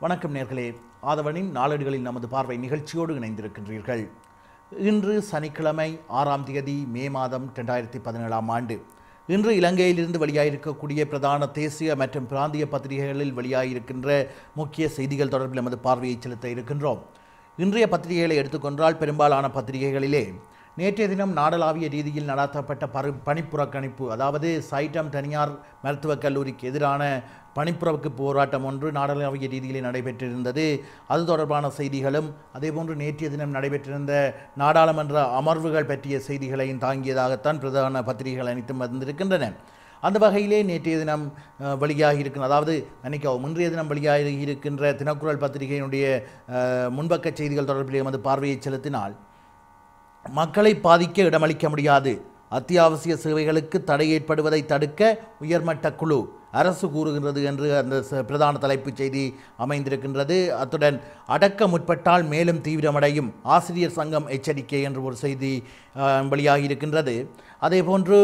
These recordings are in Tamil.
வணக்கம் நேர்களே ஆதவனின் நாளேடுகளில் நமது பார்வை நிகழ்ச்சியோடு இணைந்திருக்கின்றீர்கள் இன்று சனிக்கிழமை ஆறாம் தேதி மே மாதம் ரெண்டாயிரத்தி பதினேழாம் ஆண்டு இன்று இலங்கையிலிருந்து வெளியாகிருக்கக்கூடிய பிரதான தேசிய மற்றும் பிராந்திய பத்திரிகைகளில் வெளியாகியிருக்கின்ற முக்கிய செய்திகள் தொடர்பில் நமது பார்வையை செலுத்த இருக்கின்றோம் இன்றைய பத்திரிகைகளை எடுத்துக்கொண்டால் பெரும்பாலான பத்திரிகைகளிலே நேற்றைய தினம் நாடளாவிய ரீதியில் நடத்தப்பட்ட பரு பணிப்புறக்கணிப்பு அதாவது சைட்டம் தனியார் மருத்துவக் கல்லூரிக்கு எதிரான பணிப்புறக்கு போராட்டம் ஒன்று நாடளாவிய ரீதியிலே நடைபெற்றிருந்தது அது தொடர்பான செய்திகளும் அதேபோன்று நேற்றைய தினம் நடைபெற்றிருந்த நாடாளுமன்ற அமர்வுகள் பற்றிய செய்திகளையும் தாங்கியதாகத்தான் பிரதான பத்திரிகைகள் அனைத்தும் வந்திருக்கின்றன அந்த வகையிலே நேற்றைய தினம் அஹ், வெளியாகி இருக்கின்ற அதாவது மன்னிக்கவும் இன்றைய தினம் வெளியாகி இருக்கின்ற தினக்குரல் பத்திரிகையினுடைய அஹ், முன்பக்க செய்திகள் தொடர்பில் எமது பார்வையை செலுத்தினால் மக்களை பாதிக்க இடமளிக்க முடியாது அத்தியாவசிய சேவைகளுக்கு தடை ஏற்படுவதை தடுக்க உயர்மட்ட குழு அரசு கூறுகின்றது என்று அந்த ச- பிரதான தலைப்புச் செய்தி அமைந்திருக்கின்றது அத்துடன் அடக்க முற்பட்டால் மேலும் தீவிரமடையும் ஆசிரியர் சங்கம் எச்சரிக்கை என்று ஒரு செய்தி அஹ், வெளியாகி இருக்கின்றது அதேபோன்று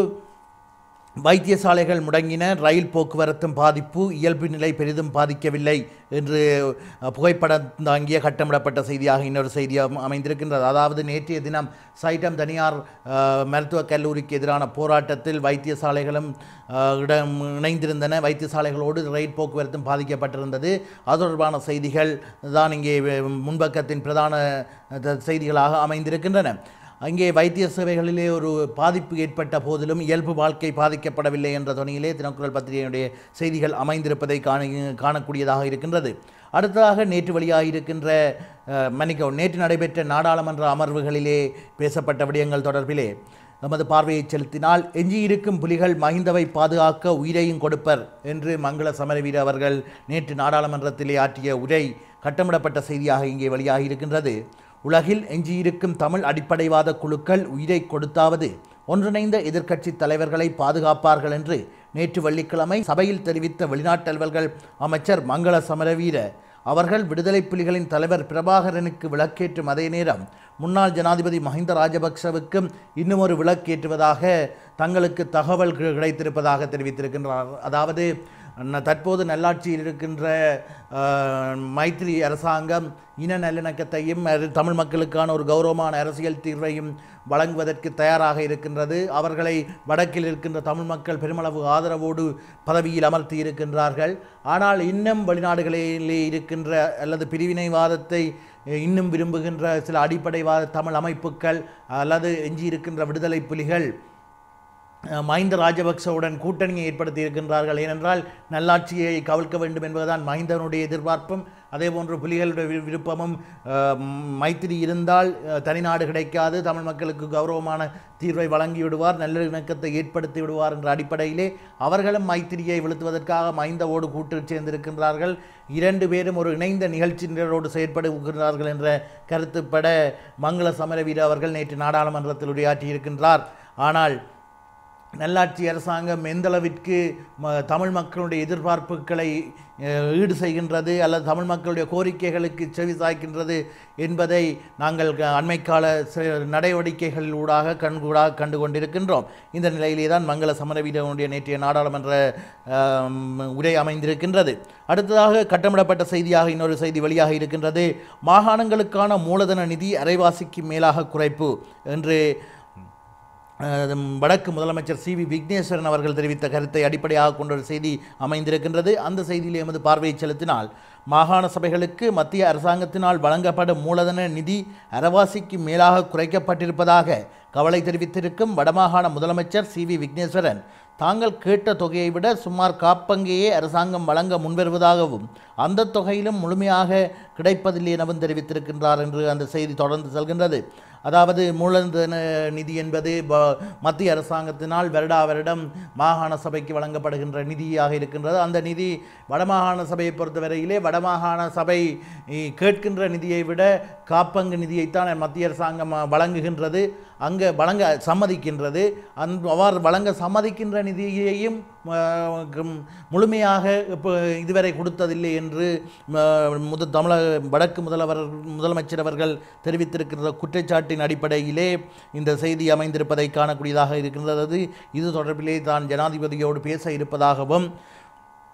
வைத்தியசாலைகள் முடங்கின ரயில் போக்குவரத்தும் பாதிப்பு இயல்பு நிலை பெரிதும் பாதிக்கவில்லை என்று அஹ், புகைப்படம் தாங்கிய கட்டமிடப்பட்ட செய்தியாக இன்னொரு செய்தி அம- அமைந்திருக்கின்றது அதாவது நேற்றைய தினம் சைட்டம் தனியார் அஹ், மருத்துவக் கல்லூரிக்கு எதிரான போராட்டத்தில் வைத்தியசாலைகளும் அஹ், இடம் இணைந்திருந்தன வைத்தியசாலைகளோடு ரயில் போக்குவரத்தும் பாதிக்கப்பட்டிருந்தது அது தொடர்பான செய்திகள் தான் இங்கே வெ- முன்பக்கத்தின் பிரதான அஹ், செய்திகளாக அமைந்திருக்கின்றன அங்கே வைத்திய சேவைகளிலே ஒரு பாதிப்பு ஏற்பட்ட போதிலும் இயல்பு வாழ்க்கை பாதிக்கப்படவில்லை என்ற துணியிலே தினக்குரல் பத்திரிகையினுடைய செய்திகள் அமைந்திருப்பதை காண காணக்கூடியதாக இருக்கின்றது அடுத்ததாக நேற்று வெளியாகியிருக்கின்ற அஹ், மன்னிக்கவும் நேற்று நடைபெற்ற நாடாளுமன்ற அமர்வுகளிலே பேசப்பட்ட விடயங்கள் தொடர்பிலே நமது பார்வையை செலுத்தினால் எஞ்சியிருக்கும் புலிகள் மஹிந்தவை பாதுகாக்க உயிரையும் கொடுப்பர் என்று மங்கள சமரவீர அவர்கள் நேற்று நாடாளுமன்றத்திலே ஆற்றிய உரை கட்டமிடப்பட்ட செய்தியாக இங்கே வெளியாகி இருக்கின்றது உலகில் எஞ்சியிருக்கும் தமிழ் அடிப்படைவாத குழுக்கள் உயிரை கொடுத்தாவது ஒன்றிணைந்த எதிர்க்கட்சி தலைவர்களை பாதுகாப்பார்கள் என்று நேற்று வெள்ளிக்கிழமை சபையில் தெரிவித்த வெளிநாட்டல்வர்கள் அமைச்சர் மங்கள சமரவீர அவர்கள் விடுதலை புலிகளின் தலைவர் பிரபாகரனுக்கு விளக்கேற்றும் அதே நேரம் முன்னாள் ஜனாதிபதி மஹிந்த ராஜபக்சவுக்கும் இன்னும் ஒரு விளக்கேற்றுவதாக தங்களுக்கு தகவல் கிடை- கிடைத்திருப்பதாக தெரிவித்திருக்கின்றார் அதாவது ந- தற்போது நல்லாட்சியில் இருக்கின்ற அஹ், மைத்திரி அரசாங்கம் இன நல்லிணக்கத்தையும் அது தமிழ் மக்களுக்கான ஒரு கௌரவமான அரசியல் தீர்வையும் வழங்குவதற்கு தயாராக இருக்கின்றது அவர்களை வடக்கில் இருக்கின்ற தமிழ் மக்கள் பெருமளவு ஆதரவோடு பதவியில் அமர்த்தி இருக்கின்றார்கள் ஆனால் இன்னும் வெளிநாடுகளிலே இருக்கின்ற அல்லது பிரிவினைவாதத்தை அஹ், இன்னும் விரும்புகின்ற சில அடிப்படைவாத தமிழ் அமைப்புகள் அல்லது எஞ்சி இருக்கின்ற விடுதலை புலிகள் அஹ் மஹிந்த ராஜபக்சவுடன் கூட்டணியை ஏற்படுத்தி இருக்கின்றார்கள் ஏனென்றால் நல்லாட்சியை கவிழ்க்க வேண்டும் என்பதுதான் மஹிந்தனுடைய எதிர்பார்ப்பும் அதேபோன்று புலிகளுடைய வி- விருப்பமும் அஹ், ம், மைத்திரி இருந்தால் அஹ், தனிநாடு கிடைக்காது தமிழ் மக்களுக்கு கௌரவமான தீர்வை வழங்கி விடுவார் நல்லிணக்கத்தை ஏற்படுத்தி விடுவார் என்ற அடிப்படையிலே அவர்களும் மைத்திரியை வீழ்த்துவதற்காக மைந்தவோடு கூட்டு சேர்ந்திருக்கின்றார்கள் இரண்டு பேரும் ஒரு இணைந்த நிகழ்ச்சியினரோடு செயற்படுகிறார்கள் என்ற கருத்துப்பட மங்கள சமரவீர அவர்கள் நேற்று நாடாளுமன்றத்தில் உரையாற்றியிருக்கின்றார் ஆனால் நல்லாட்சி அரசாங்கம் எந்தளவிற்கு ம- தமிழ் மக்களுடைய எதிர்பார்ப்புகளை அஹ், ஈடு செய்கின்றது அல்லது தமிழ் மக்களுடைய கோரிக்கைகளுக்கு செவி சாய்க்கின்றது என்பதை நாங்கள் க- அண்மைக்கால சில நடவடிக்கைகள் ஊடாக கண்கூடாக கண்டு கொண்டிருக்கின்றோம் இந்த நிலையிலே தான் மங்கள சமரவீரனுடைய நேற்றைய நாடாளுமன்ற ஆம், உரை அமைந்திருக்கின்றது அடுத்ததாக கட்டமிடப்பட்ட செய்தியாக இன்னொரு செய்தி வெளியாக இருக்கின்றது மாகாணங்களுக்கான மூலதன நிதி அரைவாசிக்கு மேலாக குறைப்பு என்று அஹ், வடக்கு முதலமைச்சர் சி வி விக்னேஸ்வரன் அவர்கள் தெரிவித்த கருத்தை அடிப்படையாக கொண்ட ஒரு செய்தி அமைந்திருக்கின்றது அந்த செய்தியில் எமது பார்வையை செலுத்தினால் மாகாண சபைகளுக்கு மத்திய அரசாங்கத்தினால் வழங்கப்படும் மூலதன நிதி அரவாசிக்கு மேலாக குறைக்கப்பட்டிருப்பதாக கவலை தெரிவித்திருக்கும் வடமாகாண முதலமைச்சர் சி வி விக்னேஸ்வரன் தாங்கள் கேட்ட தொகையை விட சுமார் காப்பங்கையே அரசாங்கம் வழங்க முன்வருவதாகவும் அந்த தொகையிலும் முழுமையாக கிடைப்பதில்லை எனவும் தெரிவித்திருக்கின்றார் என்று அந்த செய்தி தொடர்ந்து செல்கின்றது அதாவது மூலதன நிதி என்பது ப- மத்திய அரசாங்கத்தினால் வருடா வருடம் மாகாண சபைக்கு வழங்கப்படுகின்ற நிதியாக இருக்கின்றது அந்த நிதி வடமாகாண சபையை பொறுத்தவரையிலே வடமாகாண சபை இ, கேட்கின்ற நிதியை விட காப்பங்கு நிதியைத்தான் மத்திய அரசாங்கம் அ, வழங்குகின்றது அங்கே வழங்க சம்மதிக்கின்றது அந் அவ்வாறு வழங்க சம்மதிக்கின்ற நிதியையும் அ, கும், முழுமையாக இப்போ இதுவரை கொடுத்ததில்லை என்று ம, முத தமிழக வடக்கு முதல்வர் முதலமைச்சர் அவர்கள் தெரிவித்திருக்கிற குற்றச்சாட்டின் அடிப்படையிலே இந்த செய்தி அமைந்திருப்பதை காணக்கூடியதாக இருக்கின்றது இது தொடர்பிலே தான் ஜனாதிபதியோடு பேச இருப்பதாகவும்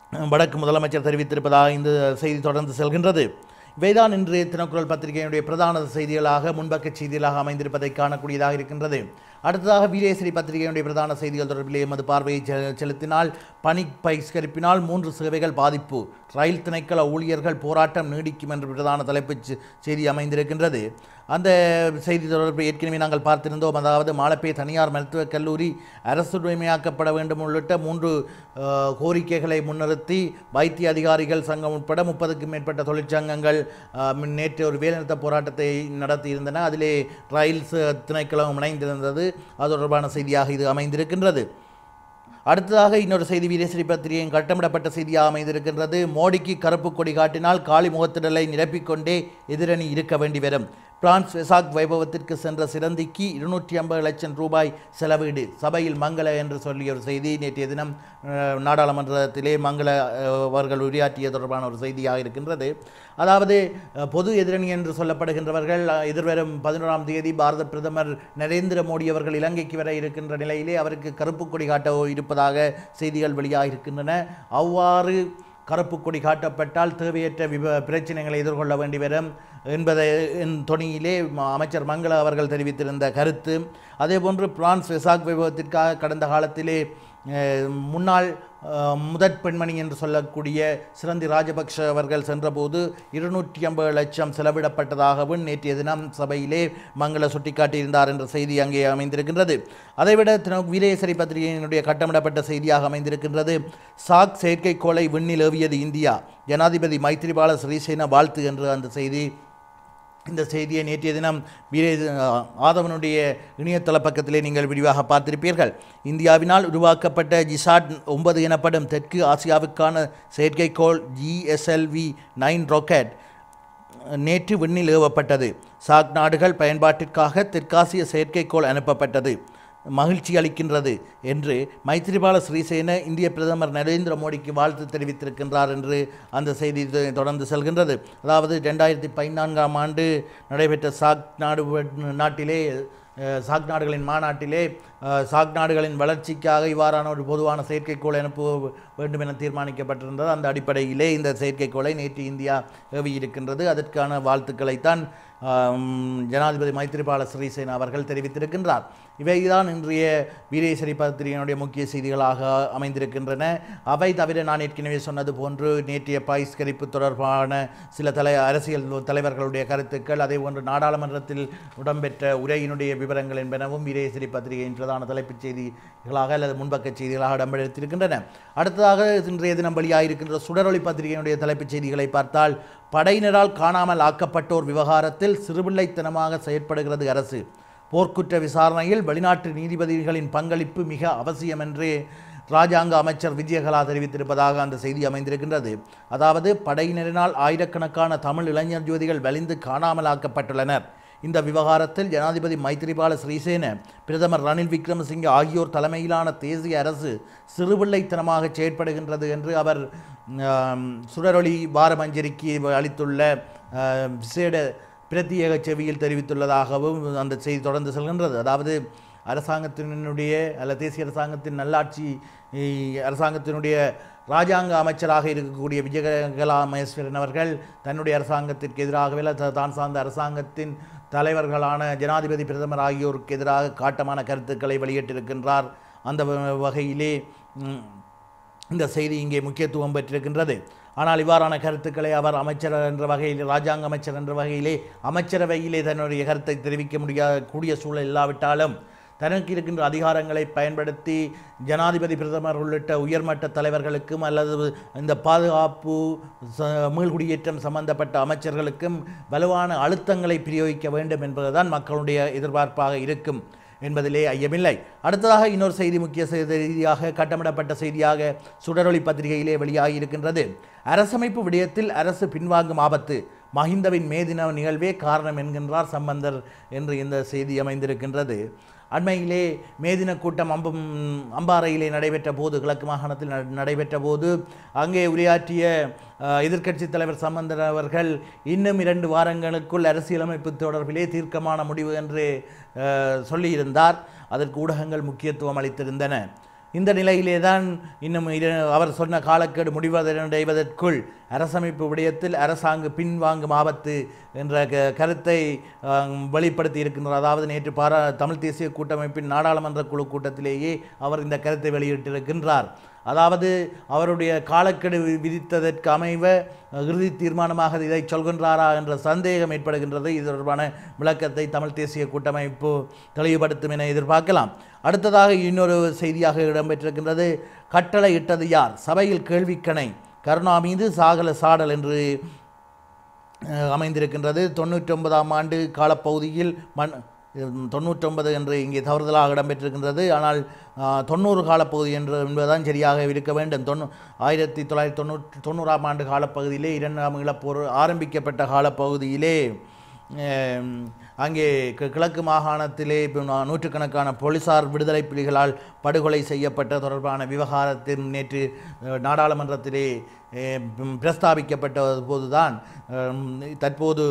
வடக்கு முதலமைச்சர் தெரிவித்திருப்பதாக இந்த செய்தி தொடர்ந்து செல்கின்றது இவைதான் இன்று தினக்குரல் பத்திரிகையினுடைய பிரதான செய்திகளாக முன்பக்க செய்திகளாக அமைந்திருப்பதை காணக்கூடியதாக இருக்கின்றது அடுத்ததாக வீரேசரி பத்திரிகையினுடைய பிரதான செய்திகள் தொடர்பிலே எமது பார்வையை செ- செலுத்தினால் பணி பகிஷ்கரிப்பினால் மூன்று சேவைகள் பாதிப்பு ரயில் திணைக்கள ஊழியர்கள் போராட்டம் நீடிக்கும் என்ற பிரதான தலைப்புச் செ- செய்தி அமைந்திருக்கின்றது அந்த செய்தி தொடர்பு ஏற்கனவே நாங்கள் பார்த்திருந்தோம் அதாவது மாலப்பே தனியார் மருத்துவக் கல்லூரி அரசுடைமையாக்கப்பட வேண்டும் உள்ளிட்ட மூன்று அஹ், கோரிக்கைகளை முன்னிறுத்தி வைத்திய அதிகாரிகள் சங்கம் உட்பட முப்பதுக்கும் மேற்பட்ட தொழிற்சங்கங்கள் அஹ், மின் நேற்று ஒரு வேலைநிறுத்த போராட்டத்தை நடத்தியிருந்தன அதிலே ரயில் ச- திணைக்களம் இணைந்திருந்தது அது தொடர்பான செய்தியாக இது அமைந்திருக்கின்றது அடுத்ததாக இன்னொரு செய்தி வீரேஸ்வரி பத்திரிகையின் கட்டமிடப்பட்ட செய்தியாக அமைந்திருக்கின்றது மோடிக்கு கருப்பு கொடி காட்டினால் காளி முகத்திடலை நிரப்பிக்கொண்டே எதிரணி இருக்க வேண்டி வரும் பிரான்ஸ் வெசாக் வைபவத்திற்கு சென்ற சிறந்திக்கு இருநூற்றி ஐம்பது லட்சம் ரூபாய் செலவீடு சபையில் மங்கள என்று சொல்லிய ஒரு செய்தி நேற்றைய தினம் அஹ், நாடாளுமன்றத்திலே மங்கள அஹ், அவர்கள் உரையாற்றிய தொடர்பான ஒரு செய்தியாக இருக்கின்றது அதாவது அஹ், பொது எதிரணி என்று சொல்லப்படுகின்றவர்கள் அஹ், எதிர்வரும் பதினோராம் தேதி பாரத பிரதமர் நரேந்திர மோடி அவர்கள் இலங்கைக்கு வர இருக்கின்ற நிலையிலே அவருக்கு கருப்பு கொடி காட்ட இருப்பதாக செய்திகள் வெளியாக இருக்கின்றன அவ்வாறு கருப்பு கொடி காட்டப்பட்டால் தேவையற்ற விப பிரச்சனைகளை எதிர்கொள்ள வேண்டி வரும் என்பதை என் தொனியிலே ம- அமைச்சர் மங்கள அவர்கள் தெரிவித்திருந்த கருத்து அதேபோன்று பிரான்ஸ் வெசாக் விபத்திற்காக கடந்த காலத்திலே அஹ், முன்னாள் அஹ், முதற் பெண்மணி என்று சொல்லக்கூடிய சிறந்தி ராஜபக்ஷ அவர்கள் சென்றபோது இருநூற்றி ஐம்பது லட்சம் செலவிடப்பட்டதாகவும் நேற்றைய தினம் சபையிலே மங்கள சுட்டிக்காட்டியிருந்தார் என்ற செய்தி அங்கே அமைந்திருக்கின்றது அதைவிட தின வீரேசரி பத்திரிகையினுடைய கட்டமிடப்பட்ட செய்தியாக அமைந்திருக்கின்றது சாக் செயற்கைக்கோளை விண்ணில் ஏவியது இந்தியா ஜனாதிபதி மைத்திரிபால சிறிசேன வாழ்த்து என்று அந்த செய்தி இந்த செய்தியை நேற்றைய தினம் வீரே ஆதவனுடைய இணையதள பக்கத்திலே நீங்கள் விரிவாக பார்த்திருப்பீர்கள் இந்தியாவினால் உருவாக்கப்பட்ட ஜிசாட் ஒன்பது எனப்படும் தெற்கு ஆசியாவுக்கான செயற்கைக்கோள் ஜிஎஸ்எல்வி நைன் ராக்கெட் நேற்று விண்ணில் ஏவப்பட்டது சாக் நாடுகள் பயன்பாட்டிற்காக தெற்காசிய செயற்கைக்கோள் அனுப்பப்பட்டது மகிழ்ச்சி அளிக்கின்றது என்று மைத்திரிபால ஸ்ரீசேன இந்திய பிரதமர் நரேந்திர மோடிக்கு வாழ்த்து தெரிவித்திருக்கின்றார் என்று அந்த செய்தி தொ- தொடர்ந்து செல்கின்றது அதாவது ரெண்டாயிரத்தி பதினான்காம் ஆண்டு நடைபெற்ற சாக் நாடு நாட்டிலே அஹ், சாக் நாடுகளின் மாநாட்டிலே அஹ், சாக் நாடுகளின் வளர்ச்சிக்காக இவ்வாறான ஒரு பொதுவான செயற்கைக்கோளை அனுப்ப வேண்டும் என தீர்மானிக்கப்பட்டிருந்தது அந்த அடிப்படையிலே இந்த செயற்கைக்கோளை நேற்று இந்தியா ஏவியிருக்கின்றது அதற்கான வாழ்த்துக்களைத்தான் ஆம், ஜனாதிபதி மைத்திரிபால சிறிசேன அவர்கள் தெரிவித்திருக்கின்றார் இவைதான் இன்றைய வீரேஸ்வரி பத்திரிகையினுடைய முக்கிய செய்திகளாக அமைந்திருக்கின்றன அவை தவிர நான் ஏற்கனவே சொன்னது போன்று நேற்றைய பகிஷ்கரிப்பு தொடர்பான சில தலை அரசியல் தலைவர்களுடைய கருத்துக்கள் அதே போன்று நாடாளுமன்றத்தில் இடம்பெற்ற உரையினுடைய விவரங்கள் என்பனவும் வீரேஸ்வரி பத்திரிகையின் பிரதான தலைப்புச் செய்திகளாக அல்லது முன்பக்க செய்திகளாக இடம்பெடுத்திருக்கின்றன அடுத்ததாக இன்றைய தினம் வெளியாகிருக்கின்ற சுடரொளி பத்திரிகையினுடைய தலைப்புச் செய்திகளை பார்த்தால் படையினரால் காணாமல் ஆக்கப்பட்டோர் விவகாரத்தில் சிறுபிள்ளைத்தனமாக செயற்படுகிறது அரசு போர்க்குற்ற விசாரணையில் வெளிநாட்டு நீதிபதிகளின் பங்களிப்பு மிக அவசியம் என்று ராஜாங்க அமைச்சர் விஜயகலா தெரிவித்திருப்பதாக அந்த செய்தி அமைந்திருக்கின்றது அதாவது படையினரினால் ஆயிரக்கணக்கான தமிழ் இளைஞர் ஜோதிகள் வலிந்து காணாமலாக்கப்பட்டுள்ளனர் இந்த விவகாரத்தில் ஜனாதிபதி மைத்திரிபால ஸ்ரீசேன பிரதமர் ரணில் விக்ரமசிங்கே ஆகியோர் தலைமையிலான தேசிய அரசு சிறுபிள்ளைத்தனமாக செயற்படுகின்றது என்று அவர் ஆம், சுடரொளி வாரமஞ்சரிக்கு அளித்துள்ள ஆம், விசேட பிரத்யேக செவியில் தெரிவித்துள்ளதாகவும் அந்த செய்தி தொடர்ந்து செல்கின்றது அதாவது அரசாங்கத்தினுடைய அல்ல தேசிய அரசாங்கத்தின் நல்லாட்சி இ, அரசாங்கத்தினுடைய ராஜாங்க அமைச்சராக இருக்கக்கூடிய விஜயகலா மகேஸ்வரன் அவர்கள் தன்னுடைய அரசாங்கத்திற்கு எதிராகவே அல்ல த- தான் சார்ந்த அரசாங்கத்தின் தலைவர்களான ஜனாதிபதி பிரதமர் ஆகியோருக்கு எதிராக காட்டமான கருத்துக்களை வெளியிட்டிருக்கின்றார் அந்த வ- வகையிலே ம், இந்த செய்தி இங்கே முக்கியத்துவம் பெற்றிருக்கின்றது ஆனால் இவ்வாறான கருத்துக்களை அவர் அமைச்சர் என்ற வகையில் ராஜாங்க அமைச்சர் என்ற வகையிலே அமைச்சரவையிலே தன்னுடைய கருத்தை தெரிவிக்க முடியாத கூடிய சூழல் இல்லாவிட்டாலும் தனக்கு இருக்கின்ற அதிகாரங்களை பயன்படுத்தி ஜனாதிபதி பிரதமர் உள்ளிட்ட உயர்மட்ட தலைவர்களுக்கும் அல்லது இந்த பாதுகாப்பு ச- மீள்குடியேற்றம் சம்பந்தப்பட்ட அமைச்சர்களுக்கும் வலுவான அழுத்தங்களை பிரயோகிக்க வேண்டும் என்பதுதான் மக்களுடைய எதிர்பார்ப்பாக இருக்கும் என்பதிலே ஐயமில்லை அடுத்ததாக இன்னொரு செய்தி முக்கிய செய்தியாக கட்டமிடப்பட்ட செய்தியாக சுடரொளி பத்திரிகையிலே வெளியாகி இருக்கின்றது அரசமைப்பு விடயத்தில் அரசு பின்வாங்கும் ஆபத்து மஹிந்தவின் மேதின நிகழ்வே காரணம் என்கின்றார் சம்பந்தர் என்று இந்த செய்தி அமைந்திருக்கின்றது அண்மையிலே மேதின கூட்டம் அம்பம் அம்பாறையிலே நடைபெற்ற போது கிழக்கு மாகாணத்தில் நட- நடைபெற்ற போது அங்கே உரையாற்றிய எதிர்க்கட்சி தலைவர் சம்பந்தர் அவர்கள் இன்னும் இரண்டு வாரங்களுக்குள் அரசியலமைப்பு தொடர்பிலே தீர்க்கமான முடிவு என்று அஹ், சொல்லியிருந்தார் அதற்கு ஊடகங்கள் முக்கியத்துவம் அளித்திருந்தன இந்த நிலையிலே தான் இன்னும் இரு அவர் சொன்ன காலக்கெடு முடிவடைவதற்குள் அரசமைப்பு விடயத்தில் அரசாங்கு பின்வாங்கும் ஆபத்து என்ற க- கருத்தை ஆம், வெளிப்படுத்தி இருக்கின்றார் அதாவது நேற்று பாரா தமிழ் தேசிய கூட்டமைப்பின் நாடாளுமன்ற குழு கூட்டத்திலேயே அவர் இந்த கருத்தை வெளியிட்டிருக்கின்றார் அதாவது அவருடைய காலக்கெடு வி- விதித்ததற்கு அமைவ இறுதி தீர்மானமாக இதை சொல்கின்றாரா என்ற சந்தேகம் ஏற்படுகின்றது இது தொடர்பான விளக்கத்தை தமிழ் தேசிய கூட்டமைப்பு தெளிவுபடுத்தும் என எதிர்பார்க்கலாம் அடுத்ததாக இன்னொரு செய்தியாக இடம்பெற்றிருக்கின்றது கட்டளை இட்டது யார் சபையில் கேள்விக்கணை கருணா மீது சாகல சாடல் என்று அஹ், அமைந்திருக்கின்றது தொண்ணூற்றொன்பதாம் ஆண்டு காலப்பகுதியில் மண் தொண்ணூற்றொன்பது என்று இங்கே தவறுதலாக இடம்பெற்றிருக்கின்றது ஆனால் அஹ், தொண்ணூறு காலப்பகுதி என்று என்பதுதான் சரியாக இருக்க வேண்டும் தொண்ணூ ஆயிரத்தி தொள்ளாயிரத்தி தொண்ணூற்றி தொண்ணூறாம் ஆண்டு காலப்பகுதியிலே இரண்டாம் ஈழப்போர் ஆரம்பிக்கப்பட்ட காலப்பகுதியிலே அஹ், அங்கே கி- கிழக்கு மாகாணத்திலே இப்ப நா- நூற்றுக்கணக்கான போலீசார் விடுதலை புலிகளால் படுகொலை செய்யப்பட்ட தொடர்பான விவகாரத்தில் நேற்று அஹ், நாடாளுமன்றத்திலே அஹ், ம், பிரஸ்தாபிக்கப்பட்ட போதுதான் அஹ், தற்போது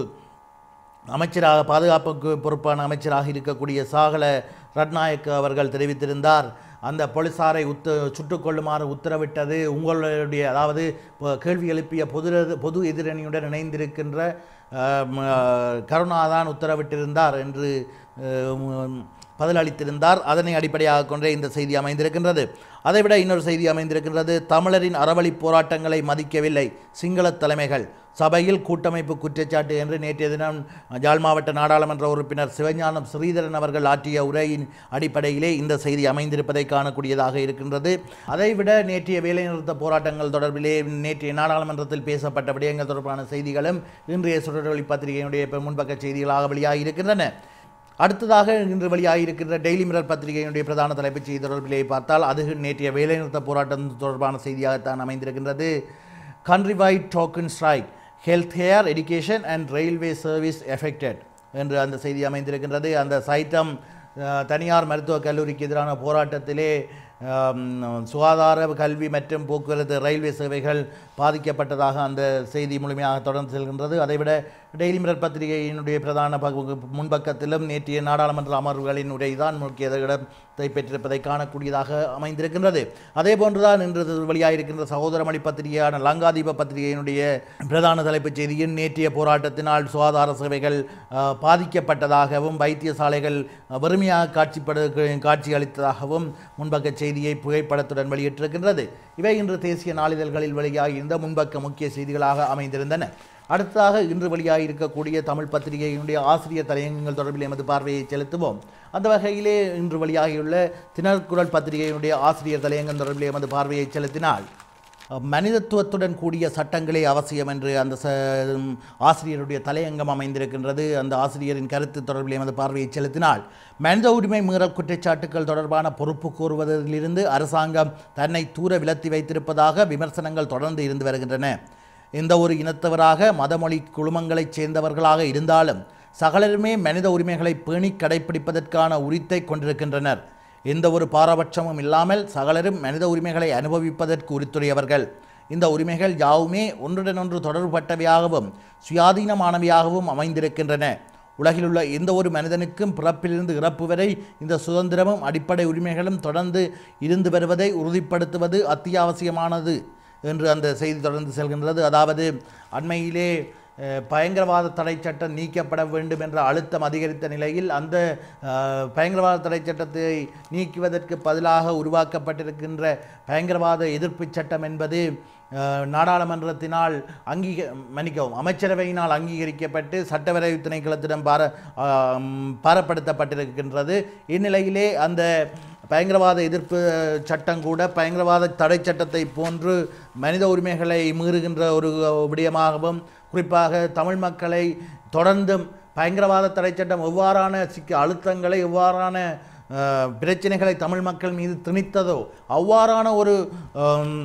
அமைச்சராக பாதுகாப்புக்கு பொறுப்பான அமைச்சராக இருக்கக்கூடிய சாகல ரட்நாயக் அவர்கள் தெரிவித்திருந்தார் அந்த போலீசாரை உத்து சுட்டுக் கொள்ளுமாறு உத்தரவிட்டது உங்களுடைய அதாவது இப்போ கேள்வி எழுப்பிய பொது பொது எதிரணியுடன் இணைந்திருக்கின்ற அஹ், ம, கருணாதான் உத்தரவிட்டிருந்தார் என்று அஹ், ம், பதிலளித்திருந்தார் அதனை அடிப்படையாக கொண்டே இந்த செய்தி அமைந்திருக்கின்றது அதைவிட இன்னொரு செய்தி அமைந்திருக்கின்றது தமிழரின் அறவழி போராட்டங்களை மதிக்கவில்லை சிங்கள தலைமைகள் சபையில் கூட்டமைப்பு குற்றச்சாட்டு என்று நேற்றைய தினம் யாழ் மாவட்ட நாடாளுமன்ற உறுப்பினர் சிவஞானம் ஸ்ரீதரன் அவர்கள் ஆற்றிய உரையின் அடிப்படையிலே இந்த செய்தி அமைந்திருப்பதை காணக்கூடியதாக இருக்கின்றது அதைவிட நேற்றைய வேலைநிறுத்த போராட்டங்கள் தொடர்பிலே நேற்றைய நாடாளுமன்றத்தில் பேசப்பட்ட விடயங்கள் தொடர்பான செய்திகளும் இன்றைய சுடரொளி பத்திரிகையினுடைய இப்ப முன்பக்க செய்திகளாக வெளியாகி இருக்கின்றன அடுத்ததாக இன்று வெளியாகியிருக்கின்ற டெய்லி மிரர் பத்திரிகையினுடைய பிரதான தலைப்புச் செய்தி தொடர்பிலே பார்த்தால் அது நேற்றைய வேலைநிறுத்த போராட்டம் தொடர்பான செய்தியாகத்தான் அமைந்திருக்கின்றது country wide token strike health care education and railway service affected என்று அந்த செய்தி அமைந்திருக்கின்றது அந்த சைட்டம் அஹ், தனியார் மருத்துவக் கல்லூரிக்கு எதிரான போராட்டத்திலே ஆம், சுகாதார கல்வி மற்றும் போக்குவரத்து ரயில்வே சேவைகள் பாதிக்கப்பட்டதாக அந்த செய்தி முழுமையாக தொடர்ந்து செல்கின்றது அதைவிட டெய்லி மிரர் பத்திரிகையினுடைய பிரதான பகு- முன்பக்கத்திலும் நேற்றைய நாடாளுமன்ற அமர்வுகளின் உரைதான் முக்கிய இடத்தை பெற்றிருப்பதை காணக்கூடியதாக அமைந்திருக்கின்றது அதே போன்றுதான் இன்று வெளியாகிருக்கின்ற சகோதரமணி பத்திரிகையான லங்காதீப பத்திரிகையினுடைய பிரதான தலைப்புச் செய்தியின் நேற்றைய போராட்டத்தினால் சுகாதார சேவைகள் அஹ், பாதிக்கப்பட்டதாகவும் வைத்தியசாலைகள் அஹ், வெறுமையாக காட்சிப்பட காட்சி அளித்ததாகவும் முன்பக்க செய்தியை புகைப்படத்துடன் வெளியிட்டிருக்கின்றது இவை இன்று தேசிய நாளிதழ்களில் வெளியாகியிருந்த முன்பக்க முக்கிய செய்திகளாக அமைந்திருந்தன அடுத்ததாக இன்று வெளியாகி இருக்கக்கூடிய தமிழ் பத்திரிகையினுடைய ஆசிரியர் தலையங்கங்கள் தொடர்பில் எமது பார்வையை செலுத்துவோம் அந்த வகையிலே இன்று வெளியாகியுள்ள திணற்குரல் பத்திரிகையினுடைய ஆசிரியர் தலையங்கம் தொடர்பில் எமது பார்வையை செலுத்தினால் மனிதத்துவத்துடன் கூடிய சட்டங்களே அவசியம் என்று அந்த ச ஆசிரியருடைய தலையங்கம் அமைந்திருக்கின்றது அந்த ஆசிரியரின் கருத்து தொடர்பில் எமது பார்வையை செலுத்தினால் மனித உரிமை மீறல் குற்றச்சாட்டுகள் தொடர்பான பொறுப்பு கூறுவதிலிருந்து அரசாங்கம் தன்னை தூர விலத்தி வைத்திருப்பதாக விமர்சனங்கள் தொடர்ந்து இருந்து வருகின்றன எந்த ஒரு இனத்தவராக மதமொழி குழுமங்களைச் சேர்ந்தவர்களாக இருந்தாலும் சகலருமே மனித உரிமைகளை பேணி கடைப்பிடிப்பதற்கான உரித்தை கொண்டிருக்கின்றனர் எந்த ஒரு பாரபட்சமும் இல்லாமல் சகலரும் மனித உரிமைகளை அனுபவிப்பதற்கு உரித்துடையவர்கள் இந்த உரிமைகள் யாவுமே ஒன்றுடன் ஒன்று தொடர்பட்டவையாகவும் சுயாதீனமானவையாகவும் அமைந்திருக்கின்றன உலகிலுள்ள எந்த ஒரு மனிதனுக்கும் பிறப்பிலிருந்து இறப்பு வரை இந்த சுதந்திரமும் அடிப்படை உரிமைகளும் தொடர்ந்து இருந்து வருவதை உறுதிப்படுத்துவது அத்தியாவசியமானது என்று அந்த செய்தி தொடர்ந்து செல்கின்றது அதாவது அண்மையிலே அஹ், பயங்கரவாத தடை சட்டம் நீக்கப்பட வேண்டும் என்ற அழுத்தம் அதிகரித்த நிலையில் அந்த அஹ், பயங்கரவாத தடை சட்டத்தை நீக்குவதற்கு பதிலாக உருவாக்கப்பட்டிருக்கின்ற பயங்கரவாத எதிர்ப்பு சட்டம் என்பது அஹ், நாடாளுமன்றத்தினால் அங்கீக மன்னிக்கவும் அமைச்சரவையினால் அங்கீகரிக்கப்பட்டு சட்டவரைவு திணைக்களத்திடம் பார ஆம், பாரப்படுத்தப்பட்டிருக்கின்றது இந்நிலையிலே அந்த பயங்கரவாத எதிர்ப்பு சட்டம் கூட பயங்கரவாத தடை சட்டத்தை போன்று மனித உரிமைகளை மீறுகின்ற ஒரு விடயமாகவும் குறிப்பாக தமிழ் மக்களை தொடர்ந்தும் பயங்கரவாத தடை சட்டம் எவ்வாறான சிக்க அழுத்தங்களை எவ்வாறான அஹ், பிரச்சனைகளை தமிழ் மக்கள் மீது திணித்ததோ அவ்வாறான ஒரு ஆம்,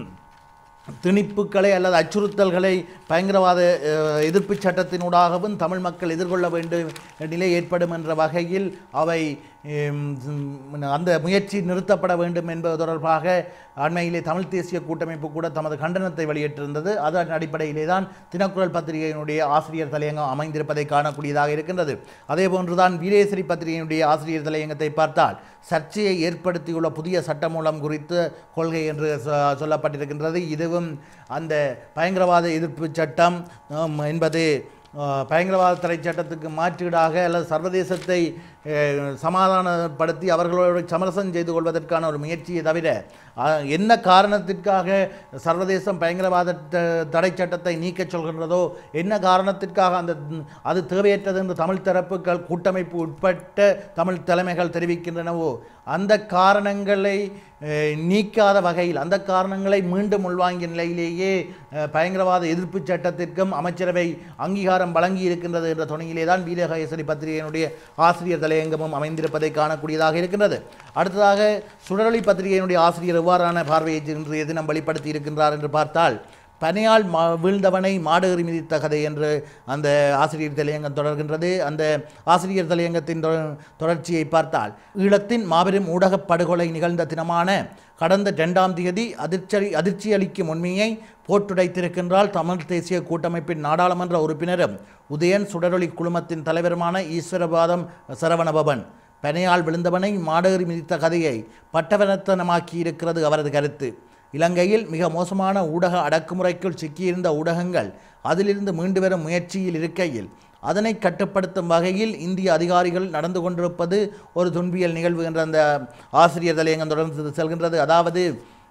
திணிப்புகளை அல்லது அச்சுறுத்தல்களை பயங்கரவாத அஹ், எதிர்ப்பு சட்டத்தினூடாகவும் தமிழ் மக்கள் எதிர்கொள்ள வேண்டும் நிலை ஏற்படும் என்ற வகையில் அவை ம், அந்த முயற்சி நிறுத்தப்பட வேண்டும் என்பது தொடர்பாக அண்மையிலே தமிழ் தேசிய கூட்டமைப்பு கூட தமது கண்டனத்தை வெளியிட்டிருந்தது அதன் அடிப்படையிலே தான் தினக்குரல் பத்திரிகையினுடைய ஆசிரியர் தலையங்கம் அமைந்திருப்பதை காணக்கூடியதாக இருக்கின்றது அதே போன்றுதான் வீரேசரி பத்திரிகையினுடைய ஆசிரியர் தலையங்கத்தை பார்த்தால் சர்ச்சையை ஏற்படுத்தியுள்ள புதிய சட்டமூலம் குறித்த கொள்கை என்று சொ- சொல்லப்பட்டிருக்கின்றது இதுவும் அந்த பயங்கரவாத எதிர்ப்பு சட்டம் ஆம், என்பது அஹ், பயங்கரவாத தடை சட்டத்துக்கு மாற்றீடாக அல்லது சர்வதேசத்தை அஹ், சமாதானப்படுத்தி அவர்களோடு சமரசம் செய்து கொள்வதற்கான ஒரு முயற்சியை தவிர அஹ், என்ன காரணத்திற்காக சர்வதேசம் பயங்கரவாத த- தடை சட்டத்தை நீக்கச் சொல்கின்றதோ என்ன காரணத்திற்காக அந்த அது தேவையற்றது என்று தமிழ் தரப்புகள் கூட்டமைப்பு உட்பட்ட தமிழ் தலைமைகள் தெரிவிக்கின்றனவோ அந்த காரணங்களை அஹ், நீக்காத வகையில் அந்த காரணங்களை மீண்டும் உள்வாங்கிய நிலையிலேயே அஹ், பயங்கரவாத எதிர்ப்பு சட்டத்திற்கும் அமைச்சரவை அங்கீகாரம் வழங்கி இருக்கின்றது என்ற துணையிலே தான் வீரகேசரி பத்திரிகையினுடைய ஆசிரியர் தலையங்கமும் அமைந்திருப்பதை காணக்கூடியதாக இருக்கின்றது அடுத்ததாக சுடரொளி பத்திரிகையினுடைய ஆசிரியர் எவ்வாறான பார்வையை இன்றைய தினம் வெளிப்படுத்தி இருக்கின்றார் என்று பார்த்தால் பனையால் மா வீழ்ந்தவனை மாடேறி மிதித்த கதை என்று அந்த ஆசிரியர் தலையங்கம் தொடர்கின்றது அந்த ஆசிரியர் தலையங்கத்தின் தொ- தொடர்ச்சியை பார்த்தால் ஈழத்தின் மாபெரும் ஊடகப் படுகொலை நிகழ்ந்த தினமான கடந்த இரண்டாம் தேதி அதிர்ச்சி அதிர்ச்சியளிக்கும் உண்மையை போட்டுடைத்திருக்கின்றால் தமிழ் தேசிய கூட்டமைப்பின் நாடாளுமன்ற உறுப்பினரும் உதயன் சுடரொளி குழுமத்தின் தலைவருமான ஈஸ்வரபாதம் சரவணபவன் பனையால் விழுந்தவனை மாடேறி மிதித்த கதையை பட்டவனத்தனமாக்கி இருக்கிறது அவரது கருத்து இலங்கையில் மிக மோசமான ஊடக அடக்குமுறைக்குள் சிக்கியிருந்த ஊடகங்கள் அதிலிருந்து மீண்டு வரும் முயற்சியில் இருக்கையில் அதனை கட்டுப்படுத்தும் வகையில் இந்திய அதிகாரிகள் நடந்து கொண்டிருப்பது ஒரு துன்பியல் நிகழ்வு என்ற அந்த ஆசிரியர் தலையங்கம் தொடர்ந்து செல்கின்றது அதாவது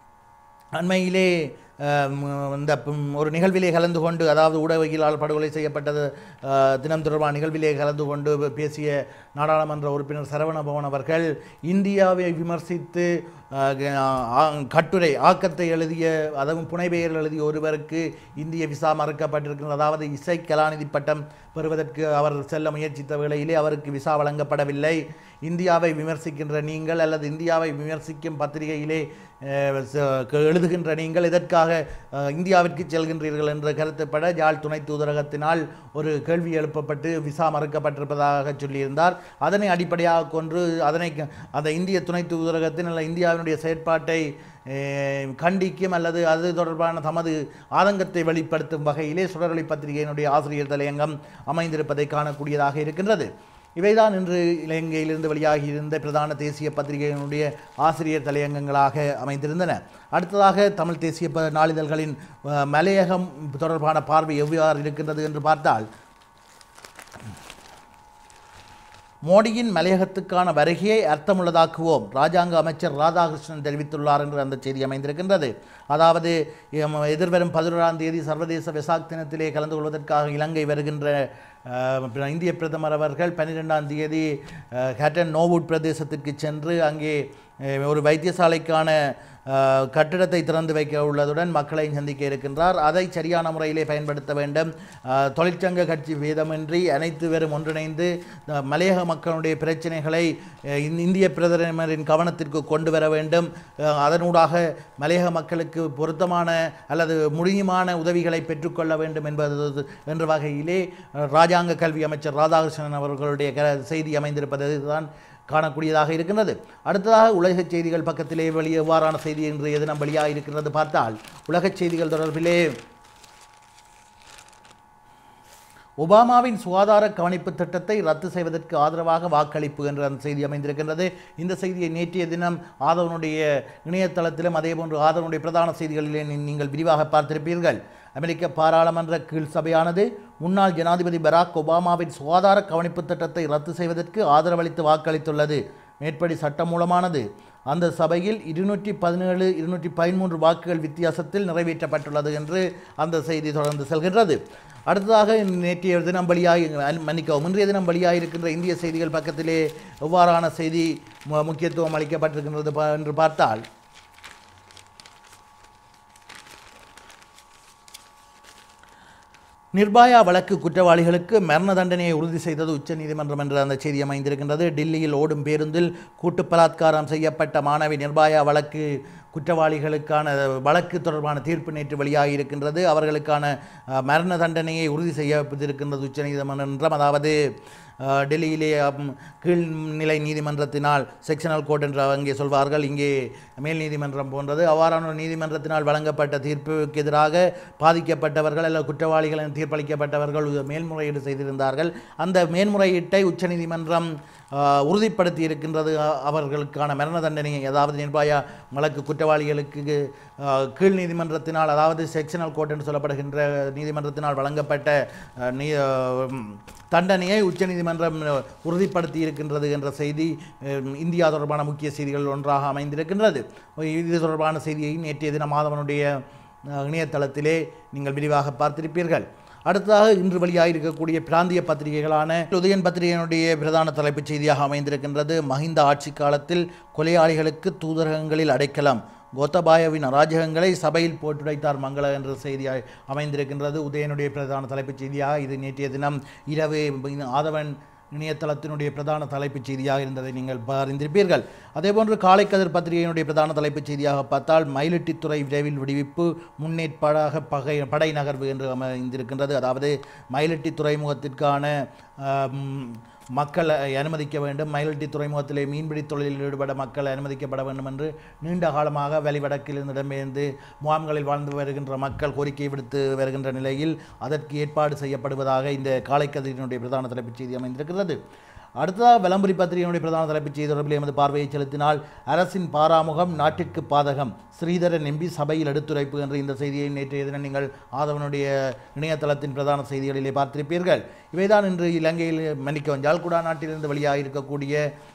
அண்மையிலே அஹ், இந்த ம், ஒரு நிகழ்விலே கலந்து கொண்டு அதாவது ஊடகவியலாளர் படுகொலை செய்யப்பட்டது அஹ், தினம் தொடர்பான நிகழ்விலே கலந்து கொண்டு பேசிய நாடாளுமன்ற உறுப்பினர் சரவணபவன் அவர்கள் இந்தியாவை விமர்சித்து அஹ், ஆ- கட்டுரை ஆக்கத்தை எழுதிய அதுவும் புனைபெயர் எழுதிய ஒருவருக்கு இந்திய விசா மறுக்கப்பட்டிருக்கிறது அதாவது இசை கலாநிதி பட்டம் பெறுவதற்கு அவர் செல்ல முயற்சித்த வேளையிலே அவருக்கு விசா வழங்கப்படவில்லை இந்தியாவை விமர்சிக்கின்ற நீங்கள் அல்லது இந்தியாவை விமர்சிக்கும் பத்திரிகையிலே அஹ், ச- எழுதுகின்ற நீங்கள் இதற்காக அஹ், இந்தியாவிற்கு செல்கின்றீர்கள் என்ற கருத்துப்பட யாழ் துணை தூதரகத்தினால் ஒரு கேள்வி எழுப்பப்பட்டு விசா மறுக்கப்பட்டிருப்பதாக சொல்லியிருந்தார் அதனை அடிப்படையாக கொண்டு அதனை க- அந்த இந்திய துணை தூதரகத்தின் அல்ல இந்தியாவினுடைய செயற்பாட்டை அஹ், கண்டிக்கும் அல்லது அது தொடர்பான தமது ஆதங்கத்தை வெளிப்படுத்தும் வகையிலே சுடரொளி பத்திரிகையினுடைய ஆசிரியர் தலையங்கம் அமைந்திருப்பதை காணக்கூடியதாக இருக்கின்றது இவைதான் இன்று இலங்கையிலிருந்து வெளியாகியிருந்த பிரதான தேசிய பத்திரிகையினுடைய ஆசிரியர் தலையங்கங்களாக அமைந்திருந்தன அடுத்ததாக தமிழ் தேசிய ப- நாளிதழ்களின் அஹ், மலையகம் தொடர்பான பார்வை எவ்வாறு இருக்கின்றது என்று பார்த்தால் மோடியின் மலையகத்துக்கான வருகையை அர்த்தமுள்ளதாக்குவோம் ராஜாங்க அமைச்சர் ராதாகிருஷ்ணன் தெரிவித்துள்ளார் என்று அந்த செய்தி அமைந்திருக்கின்றது அதாவது எம் எதிர்வரும் பதினோராம் தேதி சர்வதேச வெசாக் தினத்திலே கலந்து கொள்வதற்காக இலங்கை வருகின்ற அஹ், பிர- இந்திய பிரதமர் அவர்கள் பன்னிரெண்டாம் தேதி அஹ், ஹேட்டன் நோவுட் பிரதேசத்திற்கு சென்று அங்கே அஹ், ஒரு வைத்தியசாலைக்கான அஹ், கட்டிடத்தை திறந்து வைக்க உள்ளதுடன் மக்களை சந்திக்க இருக்கின்றார் அதை சரியான முறையிலே பயன்படுத்த வேண்டும் அஹ், தொழிற்சங்க கட்சி வேதமின்றி அனைத்து பேரும் ஒன்றிணைந்து அஹ், மலையக மக்களுடைய பிரச்சனைகளை அஹ், இந்த- இந்திய பிரதமரின் கவனத்திற்கு கொண்டு வர வேண்டும் அஹ், அதனூடாக மலையக மக்களுக்கு பொருத்தமான அல்லது முடியுமான உதவிகளை பெற்றுக்கொள்ள வேண்டும் என்பது என்ற வகையிலே அஹ், ராஜாங்க கல்வி அமைச்சர் ராதாகிருஷ்ணன் அவர்களுடைய க செய்தி அமைந்திருப்பது தான் காணக்கூடியதாக இருக்கின்றது அடுத்ததாக உலகச் செய்திகள் பக்கத்திலே வெளியே எவ்வாறான செய்தி என்று எது நம் வெளியாக இருக்கிறது பார்த்தால் உலகச் செய்திகள் தொடர்பிலே ஒபாமாவின் சுகாதார கவனிப்பு திட்டத்தை ரத்து செய்வதற்கு ஆதரவாக வாக்களிப்பு என்ற அந்த செய்தி அமைந்திருக்கின்றது இந்த செய்தியை நேற்றைய தினம் ஆதவனுடைய இணையதளத்திலும் அதேபோன்று ஆதவனுடைய பிரதான செய்திகளிலே நீ- நீங்கள் விரிவாக பார்த்திருப்பீர்கள் அமெரிக்க பாராளுமன்ற கீழ் சபையானது முன்னாள் ஜனாதிபதி பராக் ஒபாமாவின் சுகாதார கவனிப்பு திட்டத்தை ரத்து செய்வதற்கு ஆதரவளித்து வாக்களித்துள்ளது மேற்படி சட்டமூலமானது அந்த சபையில் இருநூற்றி பதினேழு இருநூற்றி பதிமூன்று வாக்குகள் வித்தியாசத்தில் நிறைவேற்றப்பட்டுள்ளது என்று அந்த செய்தி தொடர்ந்து செல்கின்றது அடுத்ததாக நேற்றைய தினம் வெளியாகி அன்- மன்னிக்கவும் இன்றைய தினம் வெளியாக இருக்கின்ற இந்திய செய்திகள் பக்கத்திலே எவ்வாறான செய்தி மு- முக்கியத்துவம் அளிக்கப்பட்டிருக்கின்றது பா- என்று பார்த்தால் நிர்பயா வழக்கு குற்றவாளிகளுக்கு மரண தண்டனையை உறுதி செய்தது உச்சநீதிமன்றம் என்ற அந்த செய்தி அமைந்திருக்கின்றது டில்லியில் ஓடும் பேருந்தில் கூட்டு பலாத்காரம் செய்யப்பட்ட மாணவி நிர்பயா வழக்கு குற்றவாளிகளுக்கான வழக்கு தொடர்பான தீர்ப்பு நேற்று வெளியாகி இருக்கின்றது அவர்களுக்கான அஹ், மரண தண்டனையை உறுதி செய்யப்பட்டிருக்கின்றது உச்சநீதிமன்றம் அதாவது அஹ், டெல்லியிலே ம், கீழ்நிலை நீதிமன்றத்தினால் செக்ஷனல் கோர்ட் என்று அங்கே சொல்வார்கள் இங்கே மேல் நீதிமன்றம் போன்றது அவ்வாறான ஒரு நீதிமன்றத்தினால் வழங்கப்பட்ட தீர்ப்புக்கு எதிராக பாதிக்கப்பட்டவர்கள் அல்லது குற்றவாளிகள் என தீர்ப்பளிக்கப்பட்டவர்கள் மேல்முறையீடு செய்திருந்தார்கள் அந்த மேல்முறையீட்டை உச்சநீதிமன்றம் ஆஹ், உறுதிப்படுத்தி இருக்கின்றது அ- அவர்களுக்கான மரண தண்டனை அதாவது நிர்பயா வழக்கு குற்றவாளிகளுக்கு ஆஹ், கீழ் நீதிமன்றத்தினால் அதாவது செக்ஷனல் கோர்ட் என்று சொல்லப்படுகின்ற நீதிமன்றத்தினால் வழங்கப்பட்ட ஆஹ், நீ ஆஹ், தண்டனையை உச்சநீதிமன்றம் உறுதிப்படுத்தி இருக்கின்றது என்ற செய்தி அஹ், இந்தியா தொடர்பான முக்கிய செய்திகள் ஒன்றாக அமைந்திருக்கின்றது இது தொடர்பான செய்தியை நேற்றைய தினம் மாதவனுடைய அஹ், இணையதளத்திலே நீங்கள் விரிவாக பார்த்திருப்பீர்கள் அடுத்ததாக இன்று வெளியாகிருக்கக்கூடிய பிராந்திய பத்திரிகைகளான உதயன் பத்திரிகையினுடைய பிரதான தலைப்புச் செய்தியாக அமைந்திருக்கின்றது மஹிந்த ஆட்சி காலத்தில் கொலையாளிகளுக்கு தூதரகங்களில் அடைக்கலாம் கோத்தபாயவின் அராஜகங்களை சபையில் போட்டுடைத்தார் மங்கள என்ற செய்தியாய் அமைந்திருக்கின்றது உதயனுடைய பிரதான தலைப்புச் செய்தியாக இது நேற்றைய தினம் இரவு ஆதவன் இணையதளத்தினுடைய பிரதான தலைப்புச் செய்தியாக இருந்ததை நீங்கள் அறிந்திருப்பீர்கள் அதேபோன்று காலைக்கதிர் பத்திரிகையினுடைய பிரதான தலைப்புச் செய்தியாக பார்த்தால் மயிலட்டித்துறை விரைவில் விடுவிப்பு முன்னேற்பாடாக பகை படை நகர்வு என்று அமைந்திருக்கின்றது அதாவது மயிலட்டி துறைமுகத்திற்கான ஆம், மக்களை அனுமதிக்க வேண்டும் மயிலட்டி துறைமுகத்திலே மீன்பிடி தொழிலில் ஈடுபட மக்கள் அனுமதிக்கப்பட வேண்டும் என்று நீண்ட காலமாக வெளிவடக்கிலிருந்து இடம்பெயர்ந்து முகாம்களில் வாழ்ந்து வருகின்ற மக்கள் கோரிக்கை விடுத்து வருகின்ற நிலையில் அதற்கு ஏற்பாடு செய்யப்படுவதாக இந்த காலைக்கதிரினுடைய பிரதான தலைப்புச் செய்தி அமைந்திருக்கிறது அடுத்ததாக விளம்பரி பத்திரிகையினுடைய பிரதான தலைப்புச் செய்தி தொடர்பில் எமது பார்வையை செலுத்தினால் அரசின் பாராமுகம் நாட்டிற்கு பாதகம் ஸ்ரீதரன் எம்பி சபையில் எடுத்துரைப்பு என்ற இந்த செய்தியை நேற்றைய தினம் நீங்கள் ஆதவனுடைய இணையதளத்தின் பிரதான செய்திகளிலே பார்த்திருப்பீர்கள் இவைதான் இன்று இலங்கையில் மன்னிக்கவும் ஜால்குடா நாட்டிலிருந்து வெளியாகியிருக்கக்கூடிய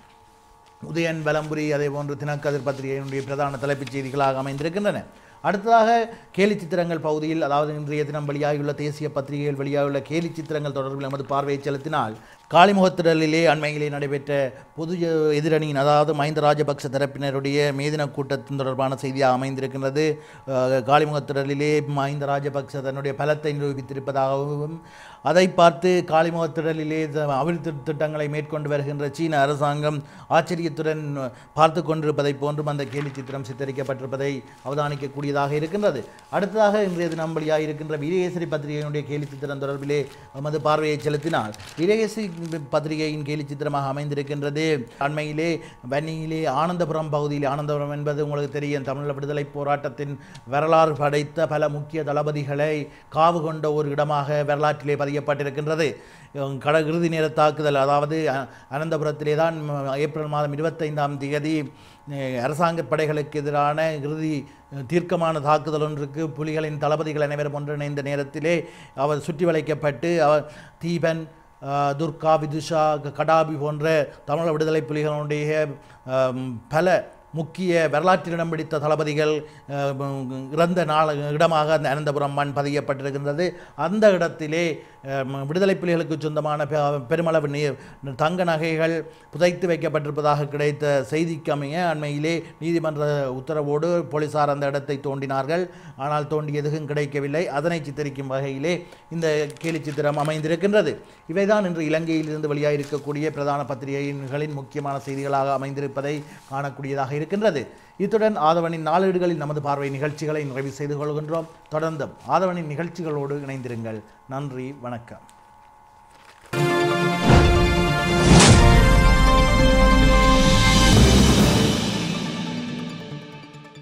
உதயன் வலம்புரி அதே போன்று தினக்கதிர் பத்திரிகையினுடைய பிரதான தலைப்புச் செய்திகளாக அமைந்திருக்கின்றன அடுத்ததாக கேலி சித்திரங்கள் பகுதியில் அதாவது இன்றைய தினம் வெளியாகியுள்ள தேசிய பத்திரிகையில் வெளியாகியுள்ள கேலி சித்திரங்கள் தொடர்பில் நமது பார்வையை செலுத்தினால் காளிமுகத்திடலிலே அண்மையிலே நடைபெற்ற பொது எதிரணியின் அதாவது மஹிந்த ராஜபக்ச தரப்பினருடைய மேதின கூட்டத்தின் தொடர்பான செய்தியாக அமைந்திருக்கின்றது அஹ், காளிமுகத்திடலிலே மஹிந்த ராஜபக்ச தன்னுடைய பலத்தை நிரூபித்திருப்பதாகவும் அதை பார்த்து காளிமுகத்திடலிலே த- அபிவிருத்தி திட்டங்களை மேற்கொண்டு வருகின்ற சீன அரசாங்கம் ஆச்சரியத்துடன் பார்த்து கொண்டிருப்பதைப் போன்றும் அந்த கேலி சித்திரம் சித்தரிக்கப்பட்டிருப்பதை அவதானிக்கக்கூடியதாக இருக்கின்றது அடுத்ததாக இன்றைய தினம் வெளியாக இருக்கின்ற வீரகேசரி பத்திரிகையினுடைய கேலி சித்திரம் தொடர்பிலே நமது பார்வையை செலுத்தினால் வீரகேசரி பத்திரிகையின் கேலி சித்திரமாக அமைந்திருக்கின்றது அண்மையிலே வன்னியிலே ஆனந்தபுரம் பகுதியில் ஆனந்தபுரம் என்பது உங்களுக்கு தெரியும் தமிழ் விடுதலை போராட்டத்தின் வரலாறு படைத்த பல முக்கிய தளபதிகளை காவு கொண்ட ஒரு இடமாக வரலாற்றிலே பதியப்பட்டிருக்கின்றது அஹ் கட இறுதி நேர தாக்குதல் அதாவது அ- அனந்தபுரத்திலே தான் ம், ஏப்ரல் மாதம் இருபத்தைந்தாம் தேதி அஹ், அரசாங்க படைகளுக்கு எதிரான இறுதி அஹ், தீர்க்கமான தாக்குதல் ஒன்றுக்கு புலிகளின் தளபதிகள் அனைவரும் ஒன்றிணைந்த நேரத்திலே அவர் சுற்றி வளைக்கப்பட்டு அவர் தீபன் அஹ், துர்கா விதுஷா க- கடாபி போன்ற தமிழ் விடுதலை புலிகளுடைய அம், பல முக்கிய வரலாற்றில் இடம் பிடித்த தளபதிகள் அஹ், ம், இறந்த நாள் இடமாக அந்த அனந்தபுரம் மண் பதியப்பட்டிருக்கின்றது அந்த இடத்திலே அஹ், ம், விடுதலை புலிகளுக்கு சொந்தமான பெ- பெருமளவு நீர் தங்க நகைகள் புதைத்து வைக்கப்பட்டிருப்பதாக கிடைத்த செய்திக்கு அமைய அண்மையிலே நீதிமன்ற உத்தரவோடு போலீசார் அந்த இடத்தை தோண்டினார்கள் ஆனால் தோண்டி எதுவும் கிடைக்கவில்லை அதனை சித்தரிக்கும் வகையிலே இந்த கேலி சித்திரம் அமைந்திருக்கின்றது இவைதான் இன்று இலங்கையிலிருந்து வெளியாகிருக்கக்கூடிய பிரதான பத்திரிகைகளின் முக்கியமான செய்திகளாக அமைந்திருப்பதை காணக்கூடியதாக இருக்கின்றது இத்துடன் ஆதவனின் நாளேடுகளில் நமது பார்வை நிகழ்ச்சிகளை நிறைவு செய்து கொள்கின்றோம் தொடர்ந்தும் ஆதவனின் நிகழ்ச்சிகளோடு இணைந்திருங்கள் நன்றி வணக்கம்